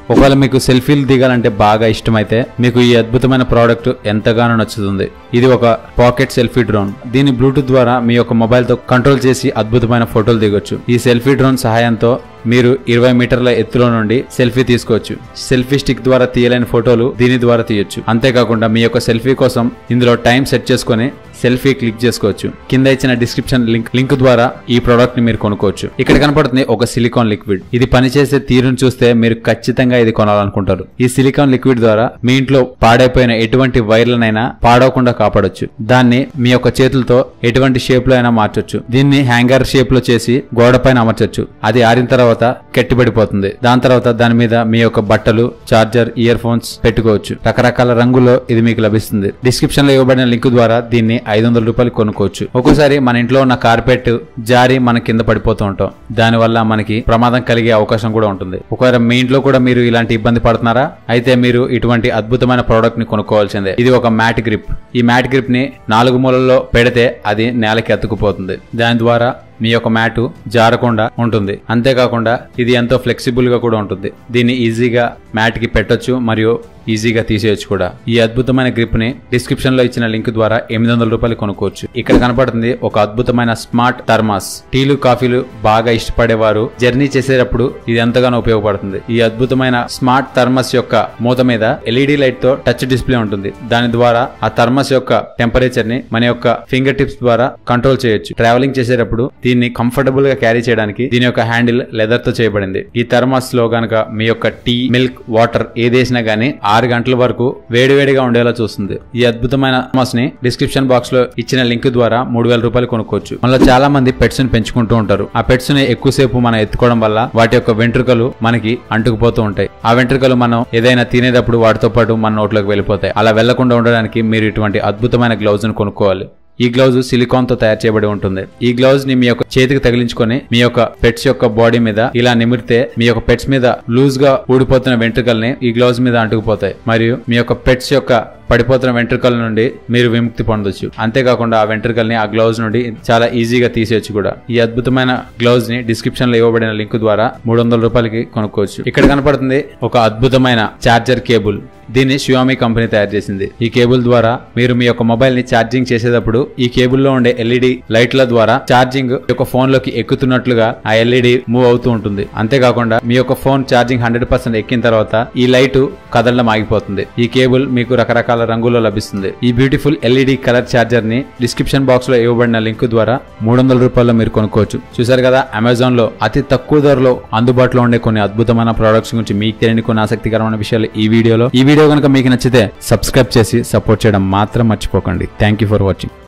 ఒకవేళ మీకు సెల్ఫీలు దిగాలంటే బాగా ఇష్టమైతే మీకు ఈ అద్భుతమైన ప్రోడక్ట్ ఎంతగానో నచ్చుతుంది ఇది ఒక పాకెట్ సెల్ఫీ డ్రోన్ దీన్ని బ్లూటూత్ ద్వారా మీ యొక్క మొబైల్ తో కంట్రోల్ చేసి అద్భుతమైన ఫోటోలు దిగొచ్చు ఈ సెల్ఫీ డ్రోన్ సహాయంతో మీరు ఇరవై మీటర్ల ఎత్తులో నుండి సెల్ఫీ తీసుకోవచ్చు సెల్ఫీ స్టిక్ ద్వారా తీయలేని ఫోటోలు దీని ద్వారా తీయొచ్చు అంతేకాకుండా మీ యొక్క సెల్ఫీ కోసం ఇందులో టైం సెట్ చేసుకొని సెల్ఫీ క్లిక్ చేసుకోవచ్చు కింద ఇచ్చిన డిస్క్రిప్షన్ లింక్ లింక్ ద్వారా ఈ ప్రోడక్ట్ ని మీరు కొనుక్కోవచ్చు ఇక్కడ కనపడుతుంది ఒక సిలికాన్ లిక్విడ్ ఇది పనిచేసే తీరును చూస్తే మీరు ఖచ్చితంగా ఇది కొనాలనుకుంటారు ఈ సిలికాన్ లిక్విడ్ ద్వారా మీ ఇంట్లో పాడైపోయిన ఎటువంటి వైర్లనైనా పాడవకుండా కాపాడొచ్చు దాన్ని మీ యొక్క చేతులతో ఎటువంటి షేప్ లో అయినా మార్చొచ్చు దీన్ని హ్యాంగర్ షేప్ లో చేసి గోడ పైన అమర్చొచ్చు అది ఆరిన తర్వాత గట్టిపడిపోతుంది దాని తర్వాత దాని మీద మీ యొక్క బట్టలు చార్జర్ ఇయర్ ఫోన్స్ పెట్టుకోవచ్చు రకరకాల రంగుల్లో ఇది మీకు లభిస్తుంది డిస్క్రిప్షన్ లో ఇవ్వబడిన లింక్ ద్వారా దీన్ని ఐదు వందల రూపాయలు కొనుక్కోవచ్చు ఒక్కోసారి మన ఇంట్లో ఉన్న కార్పెట్ జారి మన కింద పడిపోతూ ఉంటాం దాని వల్ల మనకి ప్రమాదం కలిగే అవకాశం కూడా ఉంటుంది ఒకవేళ మీ ఇంట్లో కూడా మీరు ఇలాంటి ఇబ్బంది పడుతున్నారా అయితే మీరు ఇటువంటి అద్భుతమైన ప్రోడక్ట్ ని కొనుక్కోవాల్సిందే ఇది ఒక మ్యాట్ గ్రిప్ ఈ మ్యాట్ గ్రిప్ ని నాలుగు మూలల్లో పెడితే అది నేలకి అతుకుపోతుంది దాని ద్వారా మీ యొక్క మ్యాటు జారకుండా ఉంటుంది అంతేకాకుండా ఇది ఎంతో ఫ్లెక్సిబుల్ గా కూడా ఉంటుంది దీన్ని ఈజీగా మ్యాట్ కి పెట్టొచ్చు మరియు ఈజీగా తీసేయచ్చు కూడా ఈ అద్భుతమైన గ్రిప్ ని డిస్క్రిప్షన్ లో ఇచ్చిన లింక్ ద్వారా ఎనిమిది వందల రూపాయలు కొనుక్కోవచ్చు ఇక్కడ కనపడుతుంది ఒక అద్భుతమైన స్మార్ట్ థర్మాస్ టీలు కాఫీలు బాగా ఇష్టపడేవారు జర్నీ చేసేటప్పుడు ఇది ఎంతగానో ఉపయోగపడుతుంది ఈ అద్భుతమైన స్మార్ట్ థర్మస్ యొక్క మూత మీద ఎల్ఈడి లైట్ తో టచ్ డిస్ప్లే ఉంటుంది దాని ద్వారా ఆ థర్మస్ యొక్క టెంపరేచర్ ని మన యొక్క ఫింగర్ టిప్స్ ద్వారా కంట్రోల్ చేయొచ్చు ట్రావెలింగ్ చేసేటప్పుడు దీన్ని కంఫర్టబుల్ గా క్యారీ చేయడానికి దీని యొక్క హ్యాండిల్ లెదర్ తో చేయబడింది ఈ థర్మాస్ లో గనక మీ యొక్క టీ మిల్క్ వాటర్ ఏదేసినా గానీ ఆరు గంటల వరకు వేడివేడిగా ఉండేలా చూస్తుంది ఈ అద్భుతమైన థర్మాస్ ని డిస్క్రిప్షన్ బాక్స్ లో ఇచ్చిన లింక్ ద్వారా మూడు వేల రూపాయలు కొనుక్కోవచ్చు మనలో చాలా మంది పెట్స్ ని పెంచుకుంటూ ఉంటారు ఆ పెట్స్ ని ఎక్కువసేపు మనం ఎత్తుకోవడం వల్ల వాటి యొక్క వెంట్రుకలు మనకి అంటుకుపోతూ ఉంటాయి ఆ వెంట్రుకలు మనం ఏదైనా తినేటప్పుడు వాటితో పాటు మన నోట్లోకి వెళ్ళిపోతాయి అలా వెళ్లకుండా ఉండడానికి మీరు ఇటువంటి అద్భుతమైన గ్లౌజ్ ను కొనుక్కోవాలి ఈ గ్లౌజ్ సిలికాన్ తో తయారు చేయబడి ఉంటుంది ఈ గ్లౌజ్ ని మీ యొక్క చేతికి తగిలించుకొని మీ యొక్క పెట్స్ యొక్క బాడీ మీద ఇలా నిమిరితే మీ యొక్క పెట్స్ మీద లూజ్ గా ఊడిపోతున్న వెంట్రుకల్ని ఈ గ్లౌజ్ మీద అంటుకుపోతాయి మరియు మీ యొక్క పెట్స్ యొక్క పడిపోతున్న వెంట్రుకల నుండి మీరు విముక్తి పొందొచ్చు అంతేకాకుండా ఆ వెంట్రుకల్ని ఆ గ్లౌజ్ నుండి చాలా ఈజీగా తీసేయచ్చు కూడా ఈ అద్భుతమైన గ్లౌజ్ ని డిస్క్రిప్షన్ లో ఇవ్వబడిన లింక్ ద్వారా మూడు వందల రూపాయలకి కొనుక్కోవచ్చు ఇక్కడ కనపడుతుంది ఒక అద్భుతమైన చార్జర్ కేబుల్ దీన్ని షియోమి కంపెనీ తయారు చేసింది ఈ కేబుల్ ద్వారా మీరు మీ యొక్క మొబైల్ ని ఛార్జింగ్ చేసేటప్పుడు ఈ కేబుల్ లో ఉండే ఎల్ఈడి లైట్ల ద్వారా ఛార్జింగ్ యొక్క ఫోన్ లోకి ఎక్కుతున్నట్లుగా ఆ ఎల్ఈడి మూవ్ అవుతూ ఉంటుంది అంతేకాకుండా మీ యొక్క ఫోన్ ఛార్జింగ్ హండ్రెడ్ పర్సెంట్ ఎక్కిన తర్వాత ఈ లైట్ కదలడం ఆగిపోతుంది ఈ కేబుల్ మీకు రకరకాల రంగుల్లో లభిస్తుంది ఈ బ్యూటిఫుల్ ఎల్ఈడి కలర్ ఛార్జర్ ని డిస్క్రిప్షన్ బాక్స్ లో ఇవ్వబడిన లింక్ ద్వారా మూడు వందల రూపాయల్లో మీరు కొనుక్కోవచ్చు చూసారు కదా అమెజాన్ లో అతి తక్కువ ధరలో అందుబాటులో ఉండే కొన్ని అద్భుతమైన ప్రొడక్ట్స్ గురించి మీకు తెలియని కొన్ని ఆసక్తికరమైన విషయాలు ఈ వీడియోలో ఈ వీడియో కనుక మీకు నచ్చితే సబ్స్క్రైబ్ చేసి సపోర్ట్ చేయడం మాత్రం మర్చిపోకండి థ్యాంక్ యూ ఫర్ వాచింగ్